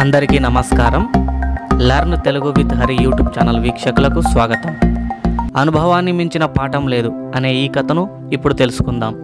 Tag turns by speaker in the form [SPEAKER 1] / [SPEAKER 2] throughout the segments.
[SPEAKER 1] అందరికీ నమస్కారం learn Telugu with Hari YouTube channel వీక్షకులకు స్వాగతం అనుభవాన్ని మించిన పాఠం లేదు అనే ఈ కథను ఇప్పుడు తెలుసుకుందాం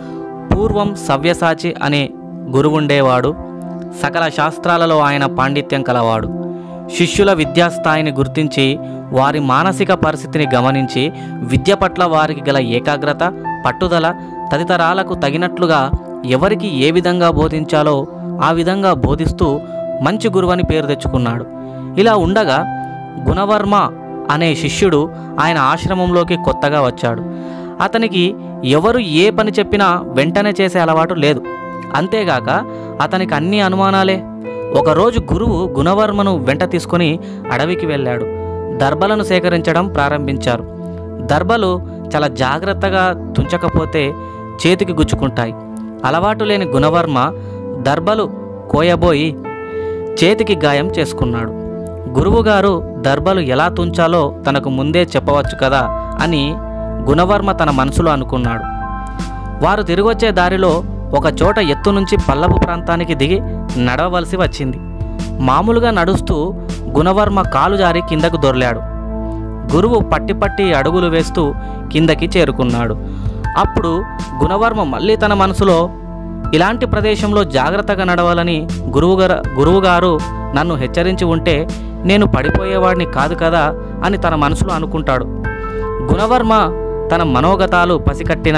[SPEAKER 1] పూర్వం సవ్యసాచి అనే గురువుండేవాడు సకల శాస్త్రాలలో ఆయన పాండిత్యం కలవాడు శిష్యుల విద్యాస్థాయిని గుర్తించి వారి మానసిక పరిస్థితిని గమనించి విద్య పట్ల వారికి గల ఏకాగ్రత పట్టుదల తదితరాలకు తగినట్లుగా ఎవరికి ఏ విధంగా బోధించాలో ఆ విధంగా బోధిస్తూ మంచి గురువని పేరు తెచ్చుకున్నాడు ఇలా ఉండగా గుణవర్మ అనే శిష్యుడు ఆయన ఆశ్రమంలోకి కొత్తగా వచ్చాడు అతనికి ఎవరు ఏ పని చెప్పినా వెంటనే చేసే అలవాటు లేదు అంతేగాక అతనికి అన్ని అనుమానాలే ఒకరోజు గురువు గుణవర్మను వెంట తీసుకొని అడవికి వెళ్ళాడు దర్బలను సేకరించడం ప్రారంభించారు దర్బలు చాలా జాగ్రత్తగా తుంచకపోతే చేతికి గుచ్చుకుంటాయి అలవాటు లేని గుణవర్మ దర్బలు కోయబోయి చేతికి గాయం చేసుకున్నాడు గురువుగారు దర్బలు ఎలా తుంచాలో తనకు ముందే చెప్పవచ్చు కదా అని గుణవర్మ తన మనసులో అనుకున్నాడు వారు తిరిగొచ్చే దారిలో ఒక చోట ఎత్తు నుంచి పల్లపు ప్రాంతానికి దిగి నడవవలసి వచ్చింది మామూలుగా నడుస్తూ గుణవర్మ కాలు జారి కిందకు దొర్లాడు గురువు పట్టి పట్టి అడుగులు వేస్తూ కిందకి చేరుకున్నాడు అప్పుడు గుణవర్మ మళ్ళీ తన మనసులో ఇలాంటి ప్రదేశంలో జాగ్రత్తగా నడవాలని గురువుగారు గురువుగారు నన్ను హెచ్చరించి ఉంటే నేను పడిపోయేవాడిని కాదు కదా అని తన మనసులో అనుకుంటాడు గుణవర్మ తన మనోగతాలు పసికట్టిన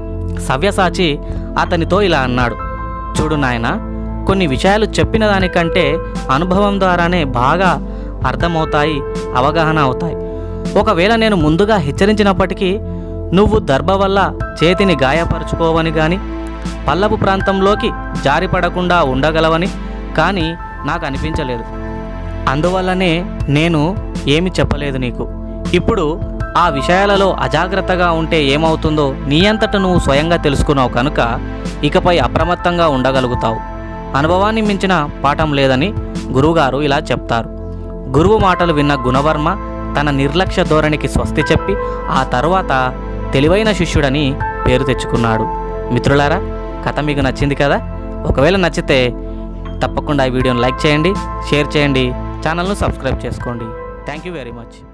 [SPEAKER 1] సవ్యసాచి అతనితో ఇలా అన్నాడు చూడు నాయన కొన్ని విషయాలు చెప్పిన దానికంటే అనుభవం ద్వారానే బాగా అర్థమవుతాయి అవగాహన అవుతాయి ఒకవేళ నేను ముందుగా హెచ్చరించినప్పటికీ నువ్వు దర్భ వల్ల చేతిని గాయపరుచుకోవని కానీ పల్లపు ప్రాంతంలోకి జారిపడకుండా ఉండగలవని కానీ నాకు అనిపించలేదు అందువల్లనే నేను ఏమి చెప్పలేదు నీకు ఇప్పుడు ఆ విషయాలలో అజాగ్రత్తగా ఉంటే ఏమవుతుందో నీ అంతట నువ్వు స్వయంగా తెలుసుకున్నావు కనుక ఇకపై అప్రమత్తంగా ఉండగలుగుతావు అనుభవాన్ని మించిన పాఠం లేదని గురువుగారు ఇలా చెప్తారు గురువు మాటలు విన్న గుణవర్మ తన నిర్లక్ష్య ధోరణికి స్వస్తి చెప్పి ఆ తరువాత తెలివైన శిష్యుడని పేరు తెచ్చుకున్నాడు మిత్రులారా కథ మీకు నచ్చింది కదా ఒకవేళ నచ్చితే తప్పకుండా ఈ వీడియోని లైక్ చేయండి షేర్ చేయండి ఛానల్ను సబ్స్క్రైబ్ చేసుకోండి థ్యాంక్ యూ వెరీ మచ్